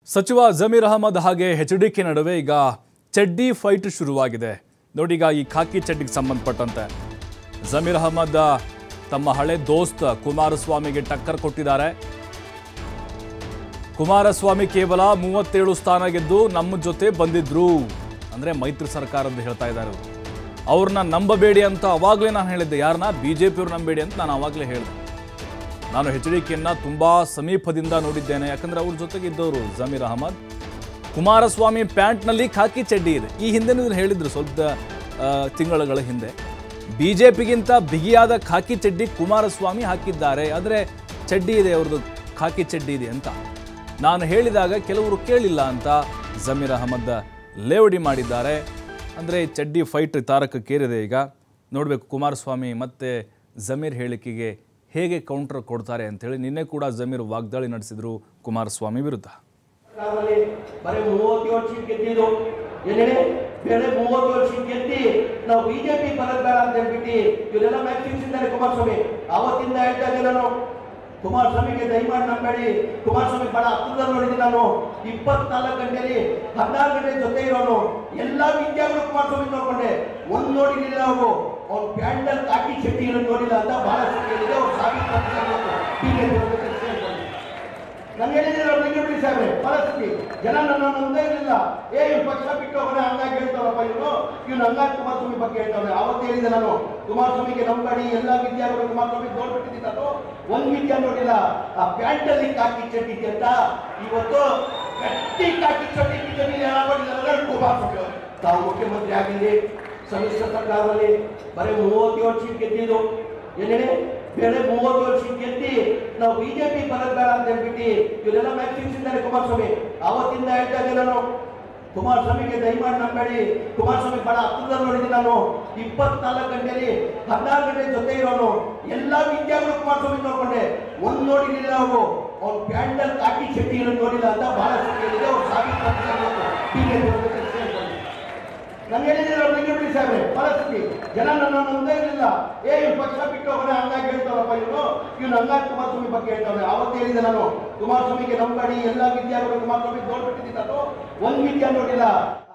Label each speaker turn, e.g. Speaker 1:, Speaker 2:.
Speaker 1: ಸಚಿವ ಜಮೀರ್ ಅಹಮದ್ ಹಾಗೆ H D K ನಡುವೆ ಈಗ ಚಡ್ಡಿ ಫೈಟ್ ಶುರುವಾಗಿದೆ ನೋಡಿ ಈಗ ಈ ಖಾಕಿ ಚಡ್ಡಿಗೆ ಸಂಬಂಧಪಟ್ಟಂತೆ ಜಮೀರ್ ಅಹಮದ್ ತಮ್ಮ ಹಳೆ ದೋಸ್ತ್ ಕುಮಾರಸ್ವಾಮಿಗೆ ಟಕ್ಕರ್ ಕೊಟ್ಟಿದ್ದಾರೆ ಕುಮಾರಸ್ವಾಮಿ ಕೇವಲ ಮೂವತ್ತೇಳು ಸ್ಥಾನ ಗೆದ್ದು ನಮ್ಮ ಜೊತೆ ಬಂದಿದ್ರು ಅಂದ್ರೆ ಮೈತ್ರಿ ಸರ್ಕಾರದ್ದು ಹೇಳ್ತಾ ಇದ್ದಾರೆ ಅವ್ರು. ಅವ್ರನ್ನ ನಂಬಬೇಡಿ ಅಂತ ಅವಾಗಲೇ ನಾನು ಹೇಳಿದ್ದೆ ಯಾರನ್ನ ಬಿ ಜೆ ಪಿಯವ್ರು ನಂಬೇಡಿ ಅಂತ ನಾನು ಅವಾಗಲೇ ಹೇಳಿದೆ ನಾನು ಎಚ್ ಡಿ ಕೆನ್ನ ತುಂಬಾ ಸಮೀಪದಿಂದ ನೋಡಿದ್ದೇನೆ ಯಾಕಂದ್ರೆ ಅವ್ರ ಜೊತೆಗೆ ಇದ್ದವರು ಜಮೀರ್ ಅಹಮದ್ ಕುಮಾರಸ್ವಾಮಿ ಪ್ಯಾಂಟ್ನಲ್ಲಿ ಖಾಕಿ ಚಡ್ಡಿ ಇದೆ ಈ ಹಿಂದೆನೂ ಇದನ್ನ ಹೇಳಿದ್ರು ಸ್ವಲ್ಪ ಆ, ತಿಂಗಳುಗಳ ಹಿಂದೆ ಬಿ ಜೆ ಪಿಗಿಂತ ಬಿಗಿಯಾದ ಖಾಕಿ ಚಡ್ಡಿ ಕುಮಾರಸ್ವಾಮಿ ಹಾಕಿದ್ದಾರೆ ಆದರೆ ಚಡ್ಡಿ ಇದೆ ಅವ್ರದ್ದು ಖಾಕಿ ಚಡ್ಡಿ ಇದೆ ಅಂತ ನಾನು ಹೇಳಿದಾಗ ಕೆಲವರು ಕೇಳಿಲ್ಲ ಅಂತ ಜಮೀರ್ ಅಹಮದ್ ಲೇವಡಿ ಮಾಡಿದ್ದಾರೆ ಅಂದರೆ ಚಡ್ಡಿ ಫೈಟ್ ತಾರಕಕ್ಕೇರಿದೆ ಈಗ ನೋಡಬೇಕು ಕುಮಾರಸ್ವಾಮಿ ಮತ್ತೆ ಜಮೀರ್ ಹೇಳಿಕೆಗೆ ಹೇಗೆ ಕೌಂಟರ್ ಕೊಡ್ತಾರೆ ಅಂತೇಳಿ ನಿನ್ನೆ ಕೂಡ ಜಮೀರ್ ವಾಗ್ದಾಳಿ ನಡೆಸಿದ್ರು ಕುಮಾರಸ್ವಾಮಿ ವಿರುದ್ಧ
Speaker 2: ಸರ್ಕಾರದಲ್ಲಿ ಬರೀ ಮೂವತ್ತೇಳು ಸೀಟ್ ಗೆದ್ದಿದ್ದು ಏನೇಳಿ ಬೇರೆ ಮೂವತ್ತೇಳು ಸೀಟ್ ಗೆದ್ದಿ ನಾವು ಬಿಜೆಪಿ ಬರೋದ್ ಬೇಡ ಅಂತ ಹೇಳ್ಬಿಟ್ಟು ಇವರೆಲ್ಲ ಮ್ಯಾಕ್ಸಿಮ್ಸ್ ಇದ್ದಾರೆ ಕುಮಾರಸ್ವಾಮಿ ಆವತ್ತಿಂದ ಹೇಳ್ತಾ ಇದ್ದೆ ನಾನು ಕುಮಾರಸ್ವಾಮಿಗೆ ದಯಮಾಡಿ ನಂಬೇಡಿ ಕುಮಾರಸ್ವಾಮಿ ಬಹಳ ಹತ್ತಿರದಲ್ಲಿ ನೋಡಿದ್ದೀನಿ ನಾನು ಇಪ್ಪತ್ನಾಲ್ಕು ಗಂಟೆಯಲ್ಲಿ ಹದಿನಾರು ಗಂಟೆ ಜೊತೆ ಇರೋನು ಎಲ್ಲ ವಿದ್ಯಾಗಳು ಕುಮಾರಸ್ವಾಮಿ ನೋಡ್ಕೊಂಡೆ ಒಂದ್ ನೋಡಿರಲಿಲ್ಲ ಅವರು ಅವ್ರ ಪ್ಯಾಂಡಲ್ ಕಾಕಿ ಚಟ್ಟಿ ಇರೋದು ನೋಡಿಲ್ಲ ಅಂತ ಬಹಳ ಹೇಳಿದೆ ಅವ್ರು ಸಾಬೀತು ನಾನು ಹೇಳಿದ್ರೆ ಬೆಂಗಳೂರು ಸಾಹೇಬ್ರೆ ಪರಿಸ್ಥಿತಿ ಜನ ನನ್ನ ಮುಂದೆ ಇರಲಿಲ್ಲ ಏ ಇವ್ರು ಪಕ್ಷ ಬಿಟ್ಟು ಹೋಗೋಣ ಹಂಗಾಗಿ ಹೇಳ್ತಾರಪ್ಪ ಇವರು ಇವ್ನು ಹಂಗಾಗಿ ಕುಮಾರಸ್ವಾಮಿ ಬಗ್ಗೆ ಹೇಳ್ತಾವ್ರೆ ಅವತ್ತು ಹೇಳಿದೆ ನಾನು ಕುಮಾರಸ್ವಾಮಿಗೆ ನಂಬಡಿ ಎಲ್ಲ ವಿದ್ಯಾರ್ಥಿಗಳು ಕುಮಾರಸ್ವಾಮಿ ನೋಡ್ಬಿಟ್ಟಿದ್ದೀನಿ ನಾನು ಒಂದ್ ವಿದ್ಯಾ ನೋಡಿಲ್ಲ ಆ ಪ್ಯಾಂಟಲ್ಲಿ ಕಾಕಿ ಚಡ್ಡಿ ಅಂತ ಇವತ್ತು ಗಟ್ಟಿ ಕಾಕಿ ಚಡ್ಡಿ ಬಿಜೆಪಿ ಹಾಕೊಂಡಿದ್ದಾರೆ ಕುಮಾರಸ್ವಾಮಿ ಅವರು ತಾವು ಮುಖ್ಯಮಂತ್ರಿ ಆಗಿದ್ರಿ ಸಮ್ಮಿಶ್ರ ಸರ್ಕಾರದಲ್ಲಿ ಬರೀ ಮೂವತ್ತೇಳು ಸೀಟ್ ಗೆದ್ದಿದ್ದು ಏನೇಳಿ ಬೇರೆ ಮೂವತ್ತೇಳು ಸೀಟ್ ಗೆದ್ದಿ ನಾವು ಬಿಜೆಪಿ ಬರೋದ್ ಬೇಡ ಅಂತ ಹೇಳ್ಬಿಟ್ಟು ಇವರೆಲ್ಲ ಮ್ಯಾಕ್ಸಿಮ್ಸ್ ಇದ್ದಾರೆ ಕುಮಾರಸ್ವಾಮಿ ಆವತ್ತಿಂದ ಹೇಳ್ತಾ ಇದ್ದೆ ನಾನು ಕುಮಾರಸ್ವಾಮಿಗೆ ದಯಮಾಡಿ ನಂಬೇಡಿ ಕುಮಾರಸ್ವಾಮಿ ಬಹಳ ಹತ್ತಿರದಲ್ಲಿ ನೋಡಿದ್ದೀನಿ ನಾನು ಇಪ್ಪತ್ನಾಲ್ಕು ಗಂಟೆಯಲ್ಲಿ ಹದಿನಾರು ಗಂಟೆ ಜೊತೆ ಇರೋನು ಎಲ್ಲ ವಿದ್ಯಾಗಳು ಕುಮಾರಸ್ವಾಮಿ ನೋಡ್ಕೊಂಡೆ ಒಂದ್ ನೋಡಿರಲಿಲ್ಲ ಅವರು ಅವ್ರ ಪ್ಯಾಂಡಲ್ ಕಾಕಿ ಚಟ್ಟಿ ಇರೋದು ನೋಡಿಲ್ಲ ಅಂತ ಬಹಳ ಹೇಳಿದೆ ಅವ್ರು ಸಾಬೀತು ನಾನು ಹೇಳಿದ್ರೆ ಬೆಂಗಳೂರು ಸಾಹೇಬ್ರೆ ಪರಿಸ್ಥಿತಿ ಜನ ನನ್ನ ಮುಂದೆ ಇರಲಿಲ್ಲ ಏ ಇವ್ರು ಪಕ್ಷ ಬಿಟ್ಟು ಹೋಗೋಣ ಹಂಗಾಗಿ ಹೇಳ್ತಾರಪ್ಪ ಇವರು ಇವ್ನು ಹಂಗಾಗಿ ಕುಮಾರಸ್ವಾಮಿ ಬಗ್ಗೆ ಹೇಳ್ತಾವ್ರೆ ಅವತ್ತು ಹೇಳಿದೆ ನಾನು ಕುಮಾರಸ್ವಾಮಿಗೆ ನಂಬಡಿ ಎಲ್ಲ ವಿದ್ಯಾರ್ಥಿಗಳು ಕುಮಾರಸ್ವಾಮಿ ನೋಡ್ಬಿಟ್ಟಿದ್ದೀನಿ ನಾನು ಒಂದ್ ವಿದ್ಯಾ ನೋಡಿಲ್ಲ